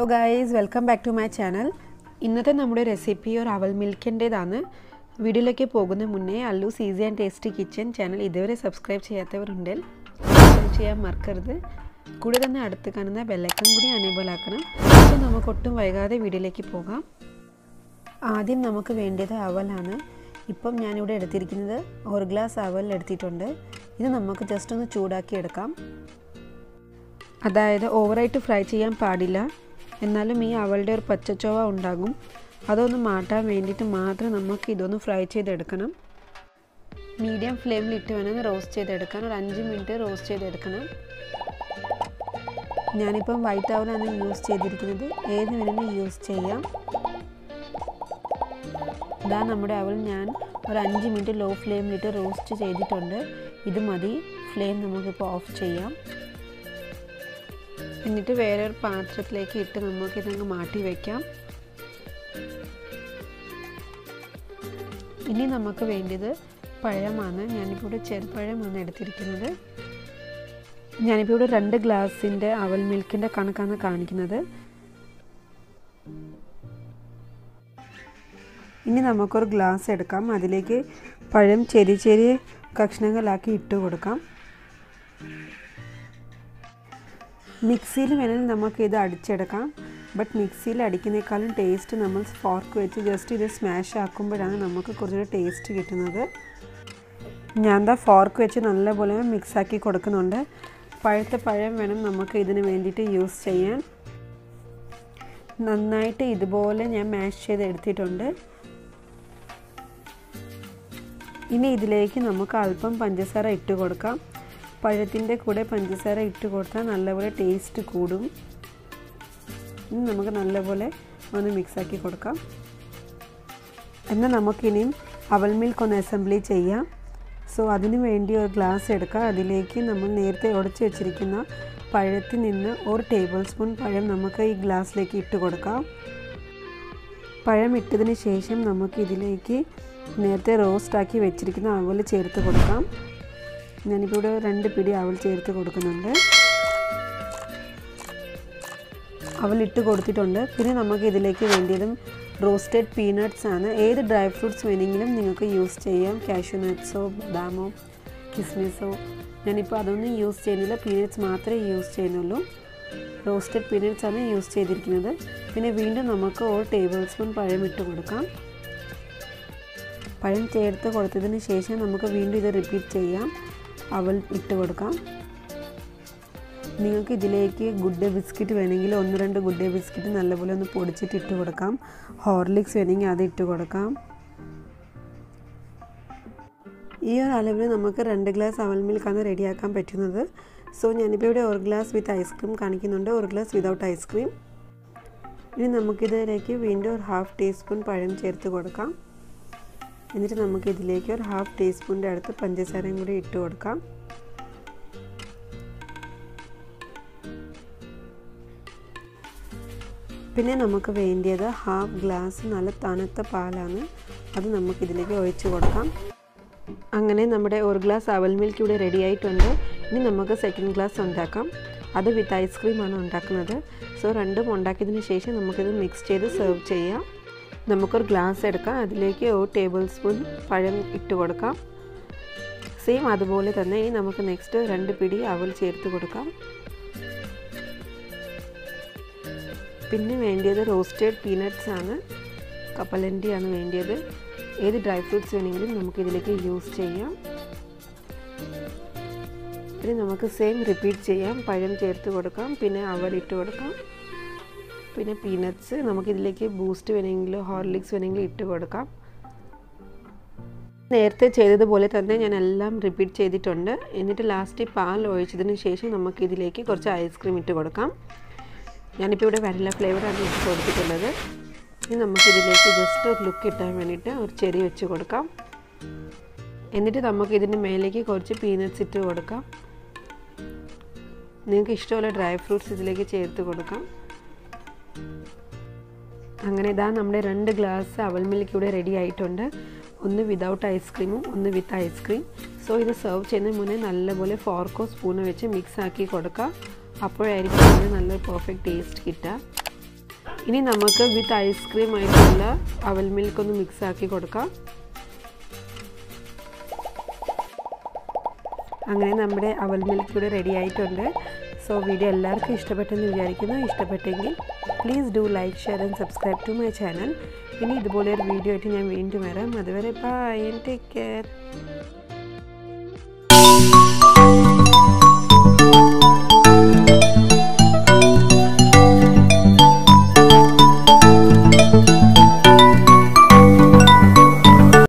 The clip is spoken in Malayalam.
guys welcome back to my channel ഇന്നത്തെ നമ്മുടെ റെസിപ്പി ഒരു അവൽ മിൽക്കിൻ്റേതാണ് വീഡിയോയിലേക്ക് പോകുന്ന മുന്നേ Allu's easy and tasty kitchen channel ഇതുവരെ സബ്സ്ക്രൈബ് ചെയ്യാത്തവരുണ്ടെങ്കിൽ സബ്സ്ക്രൈബ് ചെയ്യാൻ മറക്കരുത് കൂടെ തന്നെ അടുത്ത് കാണുന്ന ബെല്ലൈക്കൺ കൂടി അനേബിൾ ആക്കണം അപ്പോൾ നമുക്ക് ഒട്ടും വൈകാതെ വീഡിയോയിലേക്ക് പോകാം ആദ്യം നമുക്ക് വേണ്ടത് അവലാണ് ഇപ്പം ഞാനിവിടെ എടുത്തിരിക്കുന്നത് ഒരു ഗ്ലാസ് അവൽ എടുത്തിട്ടുണ്ട് ഇത് നമുക്ക് ജസ്റ്റ് ഒന്ന് ചൂടാക്കി എടുക്കാം അതായത് ഓവറായിട്ട് ഫ്രൈ ചെയ്യാൻ പാടില്ല എന്നാലും ഈ അവളുടെ ഒരു പച്ചച്ചോവ ഉണ്ടാകും അതൊന്ന് മാറ്റാൻ വേണ്ടിയിട്ട് മാത്രം നമുക്ക് ഇതൊന്ന് ഫ്രൈ ചെയ്തെടുക്കണം മീഡിയം ഫ്ലെയിമിൽ ഇട്ട് വേണം റോസ്റ്റ് ചെയ്തെടുക്കാൻ ഒരു അഞ്ച് മിനിറ്റ് റോസ്റ്റ് ചെയ്തെടുക്കണം ഞാനിപ്പം വൈറ്റ് അവലാണ് യൂസ് ചെയ്തിരിക്കുന്നത് ഏത് വേണമെങ്കിലും യൂസ് ചെയ്യാം ഇതാ നമ്മുടെ അവൽ ഞാൻ ഒരു അഞ്ച് മിനിറ്റ് ലോ ഫ്ലെയിമിലിട്ട് റോസ്റ്റ് ചെയ്തിട്ടുണ്ട് ഇത് മതി ഫ്ലെയിം നമുക്കിപ്പോൾ ഓഫ് ചെയ്യാം എന്നിട്ട് വേറെ ഒരു പാത്രത്തിലേക്ക് ഇട്ട് നമുക്ക് ഇതങ്ങ് മാറ്റി വയ്ക്കാം ഇനി നമുക്ക് വേണ്ടത് പഴമാണ് ഞാനിപ്പോൾ ഇവിടെ ചെറുപഴമാണ് എടുത്തിരിക്കുന്നത് ഞാനിപ്പോൾ ഇവിടെ രണ്ട് ഗ്ലാസിൻ്റെ അവൽ മിൽക്കിൻ്റെ കണക്കാണ് കാണിക്കുന്നത് ഇനി നമുക്കൊരു ഗ്ലാസ് എടുക്കാം അതിലേക്ക് പഴം ചെറിയ ചെറിയ കഷ്ണങ്ങളാക്കി ഇട്ട് കൊടുക്കാം മിക്സിയിൽ വേണമെങ്കിൽ നമുക്ക് ഇത് അടിച്ചെടുക്കാം ബട്ട് മിക്സിയിൽ അടിക്കുന്നേക്കാളും ടേസ്റ്റ് നമ്മൾ ഫോർക്ക് വെച്ച് ജസ്റ്റ് ഇത് സ്മാഷ് ആക്കുമ്പോഴാണ് നമുക്ക് കുറച്ചുകൂടി ടേസ്റ്റ് കിട്ടുന്നത് ഞാൻ ദാ ഫോർക്ക് വെച്ച് നല്ലപോലെ മിക്സാക്കി കൊടുക്കുന്നുണ്ട് പഴുത്ത പഴം വേണം നമുക്ക് ഇതിന് വേണ്ടിയിട്ട് യൂസ് ചെയ്യാൻ നന്നായിട്ട് ഇതുപോലെ ഞാൻ മാഷ് ചെയ്ത് എടുത്തിട്ടുണ്ട് ഇനി ഇതിലേക്ക് നമുക്ക് അല്പം പഞ്ചസാര ഇട്ട് കൊടുക്കാം പഴത്തിൻ്റെ കൂടെ പഞ്ചസാര ഇട്ട് കൊടുത്താൽ നല്ലപോലെ ടേസ്റ്റ് കൂടും ഇനി നമുക്ക് നല്ലപോലെ ഒന്ന് മിക്സാക്കി കൊടുക്കാം എന്നാൽ നമുക്കിനിയും അവൽ മിൽക്ക് ഒന്ന് അസംബ്ലി ചെയ്യാം സോ അതിന് വേണ്ടി ഒരു ഗ്ലാസ് എടുക്കുക അതിലേക്ക് നമ്മൾ നേരത്തെ ഉടച്ച് വെച്ചിരിക്കുന്ന പഴത്തിൽ നിന്ന് ഒരു ടേബിൾ സ്പൂൺ പഴം നമുക്ക് ഈ ഗ്ലാസ്സിലേക്ക് ഇട്ട് കൊടുക്കാം പഴം ഇട്ടതിന് ശേഷം നമുക്ക് ഇതിലേക്ക് നേരത്തെ റോസ്റ്റാക്കി വെച്ചിരിക്കുന്ന അവൽ ചേർത്ത് കൊടുക്കാം ഞാനിപ്പോൾ ഇവിടെ രണ്ട് പിടി അവൽ ചേർത്ത് കൊടുക്കുന്നുണ്ട് അവൽ ഇട്ട് കൊടുത്തിട്ടുണ്ട് പിന്നെ നമുക്ക് ഇതിലേക്ക് വേണ്ടിയതും റോസ്റ്റഡ് പീനട്ട്സ് ആണ് ഏത് ഡ്രൈ ഫ്രൂട്ട്സ് വേണമെങ്കിലും നിങ്ങൾക്ക് യൂസ് ചെയ്യാം കാഷ്യൂ നട്ട്സോ ബദാമോ കിസ്മിസോ ഞാനിപ്പോൾ അതൊന്നും യൂസ് ചെയ്യുന്നില്ല പീനട്ട്സ് മാത്രമേ യൂസ് ചെയ്യുന്നുള്ളൂ റോസ്റ്റഡ് പീനട്ട്സ് ആണ് യൂസ് ചെയ്തിരിക്കുന്നത് പിന്നെ വീണ്ടും നമുക്ക് ഒരു ടേബിൾ സ്പൂൺ പഴം ഇട്ട് കൊടുക്കാം പഴം ചേർത്ത് കൊടുത്തതിന് ശേഷം നമുക്ക് വീണ്ടും ഇത് റിപ്പീറ്റ് ചെയ്യാം അവൽ ഇട്ട് കൊടുക്കാം നിങ്ങൾക്ക് ഇതിലേക്ക് ഗുഡ് ഡേ ബിസ്ക്കറ്റ് വേണമെങ്കിൽ ഒന്ന് രണ്ട് ഗുഡ് ഡേ ബിസ്ക്കറ്റ് നല്ലപോലെ ഒന്ന് പൊടിച്ചിട്ട് ഇട്ട് കൊടുക്കാം ഹോർലിക്സ് വേണമെങ്കിൽ അത് ഇട്ട് കൊടുക്കാം ഈ ഒരു അളവിൽ നമുക്ക് രണ്ട് ഗ്ലാസ് അവൽ മിൽക്കാണ് റെഡിയാക്കാൻ പറ്റുന്നത് സോ ഞാനിപ്പോൾ ഇവിടെ ഒരു ഗ്ലാസ് വിത്ത് ഐസ്ക്രീം കാണിക്കുന്നുണ്ട് ഒരു ഗ്ലാസ് വിതൗട്ട് ഐസ്ക്രീം ഇനി നമുക്കിതിലേക്ക് വീണ്ടും ഒരു ഹാഫ് ടീസ്പൂൺ പഴം ചേർത്ത് കൊടുക്കാം എന്നിട്ട് നമുക്ക് ഇതിലേക്ക് ഒരു ഹാഫ് ടീസ്പൂണിൻ്റെ അടുത്ത് പഞ്ചസാരയും കൂടി ഇട്ട് കൊടുക്കാം പിന്നെ നമുക്ക് വേണ്ടിയത് ഹാഫ് ഗ്ലാസ് നല്ല തണുത്ത പാലാണ് അത് നമുക്കിതിലേക്ക് ഒഴിച്ച് കൊടുക്കാം അങ്ങനെ നമ്മുടെ ഒരു ഗ്ലാസ് അവൽ മിൽക്ക് ഇവിടെ റെഡി ആയിട്ടുണ്ട് ഇനി നമുക്ക് സെക്കൻഡ് ഗ്ലാസ് ഉണ്ടാക്കാം അത് വിത്ത് ഐസ്ക്രീമാണ് ഉണ്ടാക്കുന്നത് സോ രണ്ടും ഉണ്ടാക്കിയതിന് ശേഷം നമുക്കിത് മിക്സ് ചെയ്ത് സെർവ് ചെയ്യാം നമുക്കൊരു ഗ്ലാസ് എടുക്കാം അതിലേക്ക് ഒരു ടേബിൾ സ്പൂൺ പഴം ഇട്ട് കൊടുക്കാം സെയിം അതുപോലെ തന്നെ ഇനി നമുക്ക് നെക്സ്റ്റ് രണ്ട് പിടി അവൽ ചേർത്ത് കൊടുക്കാം പിന്നെ വേണ്ടിയത് റോസ്റ്റഡ് പീനട്ട്സ് ആണ് കപ്പലണ്ടിയാണ് വേണ്ടിയത് ഏത് ഡ്രൈ ഫ്രൂട്ട്സ് വേണമെങ്കിലും നമുക്ക് ഇതിലേക്ക് യൂസ് ചെയ്യാം പിന്നെ നമുക്ക് സെയിം റിപ്പീറ്റ് ചെയ്യാം പഴം ചേർത്ത് കൊടുക്കാം പിന്നെ അവൽ ഇട്ട് കൊടുക്കാം പിന്നെ പീനട്ട്സ് നമുക്കിതിലേക്ക് ബൂസ്റ്റ് വേണമെങ്കിലോ ഹോർലിക്സ് വേണമെങ്കിലും ഇട്ട് കൊടുക്കാം നേരത്തെ ചെയ്തതുപോലെ തന്നെ ഞാൻ എല്ലാം റിപ്പീറ്റ് ചെയ്തിട്ടുണ്ട് എന്നിട്ട് ലാസ്റ്റ് പാൽ ഒഴിച്ചതിന് ശേഷം നമുക്കിതിലേക്ക് കുറച്ച് ഐസ്ക്രീം ഇട്ട് കൊടുക്കാം ഞാനിപ്പോൾ ഇവിടെ വനില ഫ്ലേവറാണ് ഇട്ട് കൊടുത്തിട്ടുള്ളത് ഇനി നമുക്കിതിലേക്ക് ജസ്റ്റ് ഒരു ലുക്ക് കിട്ടാൻ വേണ്ടിയിട്ട് ഒരു ചെറി വെച്ച് കൊടുക്കാം എന്നിട്ട് നമുക്ക് ഇതിൻ്റെ മേലേക്ക് കുറച്ച് പീനട്ട്സ് ഇട്ട് കൊടുക്കാം നിങ്ങൾക്ക് ഇഷ്ടമുള്ള ഡ്രൈ ഫ്രൂട്ട്സ് ഇതിലേക്ക് ചേർത്ത് കൊടുക്കാം അങ്ങനെ ഇതാ നമ്മുടെ രണ്ട് ഗ്ലാസ് അവൽ മിൽക്ക് ഇവിടെ റെഡി ആയിട്ടുണ്ട് ഒന്ന് വിതൗട്ട് ഐസ്ക്രീമും ഒന്ന് വിത്ത് ഐസ്ക്രീം സോ ഇത് സെർവ് ചെയ്യുന്നതിന് മുന്നേ നല്ലപോലെ ഫോർക്കോ സ്പൂണോ വെച്ച് മിക്സ് ആക്കി കൊടുക്കുക അപ്പോഴായിരിക്കും അതിന് നല്ലൊരു പെർഫെക്റ്റ് ടേസ്റ്റ് കിട്ടുക ഇനി നമുക്ക് വിത്ത് ഐസ്ക്രീം ആയിട്ടുള്ള അവൽ മിൽക്ക് ഒന്ന് മിക്സ് ആക്കി കൊടുക്കാം അങ്ങനെ നമ്മുടെ അവൽ മിൽക്ക് ഇവിടെ റെഡി ആയിട്ടുണ്ട് സോ വീഡിയോ എല്ലാവർക്കും ഇഷ്ടപ്പെട്ടെന്ന് വിചാരിക്കുന്നു ഇഷ്ടപ്പെട്ടെങ്കിൽ please do like share and subscribe to my channel ഇനി ഇതുപോലെ ഒരു വീഡിയോ ആയിട്ട് ഞാൻ വീണ്ടും വരാം അതുവരെ ബൈ ടേക്ക് കെയർ